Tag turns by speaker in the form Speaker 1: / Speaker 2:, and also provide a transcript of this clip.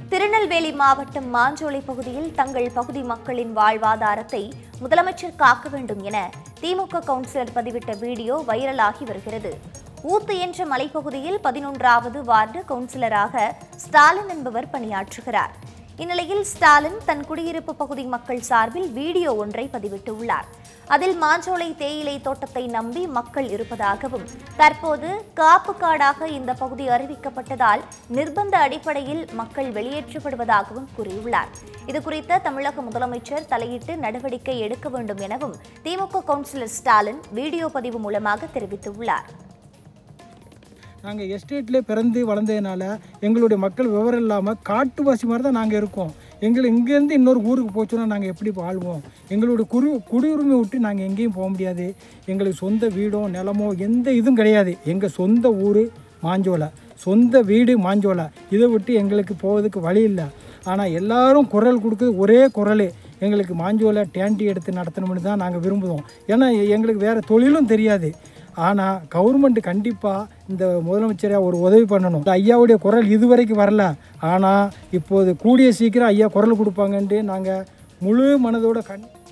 Speaker 1: திருநெல்வேலி மாவட்டம் மாஞ்சோலை பகுதியில் தங்கள் பகுதி மக்களின் வாழ்வாதாரத்தை முதலமைச்சர் காக்க வேண்டும் என திமுக கவுன்சிலர் பதிவிட்ட வீடியோ வைரலாகி வருகிறது ஊத்து என்ற மலைப்பகுதியில் பதினொன்றாவது வார்டு கவுன்சிலராக ஸ்டாலின் என்பவர் பணியாற்றுகிறார் இந்நிலையில் ஸ்டாலின் தன் குடியிருப்பு பகுதி மக்கள் சார்பில் வீடியோ ஒன்றை பதிவிட்டுள்ளார் அதில் மாஞ்சோலை தேயிலை தோட்டத்தை நம்பி மக்கள் இருப்பதாகவும் தற்போது காப்பு காடாக இந்த பகுதி அறிவிக்கப்பட்டதால் நிர்பந்த அடிப்படையில் மக்கள் வெளியேற்றப்படுவதாகவும் கூறியுள்ளார் இதுகுறித்த தமிழக முதலமைச்சர் தலையிட்டு நடவடிக்கை எடுக்க வேண்டும் எனவும் திமுக கவுன்சிலர் ஸ்டாலின் வீடியோ பதிவு மூலமாக தெரிவித்துள்ளார்
Speaker 2: நாங்கள் எஸ்டேட்லேயே பிறந்து வளர்ந்ததுனால எங்களுடைய மக்கள் விவரம் இல்லாமல் காட்டுவாசி மாதிரி தான் நாங்கள் இருக்கோம் எங்களை இங்கேருந்து இன்னொரு ஊருக்கு போச்சோன்னா நாங்கள் எப்படி வாழ்வோம் எங்களுடைய குரு குடியுரிமை விட்டு நாங்கள் எங்கேயும் போக முடியாது எங்களுக்கு சொந்த வீடோ நிலமோ எந்த இதுவும் கிடையாது எங்கள் சொந்த ஊர் மாஞ்சோலை சொந்த வீடு மாஞ்சோலை இதை விட்டு எங்களுக்கு போவதுக்கு வழி இல்லை ஆனால் எல்லாரும் குரல் கொடுக்குறது ஒரே குரல் எங்களுக்கு மாஞ்சோலை டேண்டி எடுத்து நடத்தணும்னு தான் நாங்கள் விரும்புவோம் ஏன்னா எங்களுக்கு வேறு தொழிலும் தெரியாது ஆனால் கவர்மெண்ட் கண்டிப்பாக இந்த முதலமைச்சரை ஒரு உதவி பண்ணணும் இந்த ஐயாவுடைய குரல் இதுவரைக்கும் வரல ஆனால் இப்போது கூடிய சீக்கிரம் ஐயா குரல் கொடுப்பாங்கன்ட்டு நாங்கள் முழு மனதோட கண்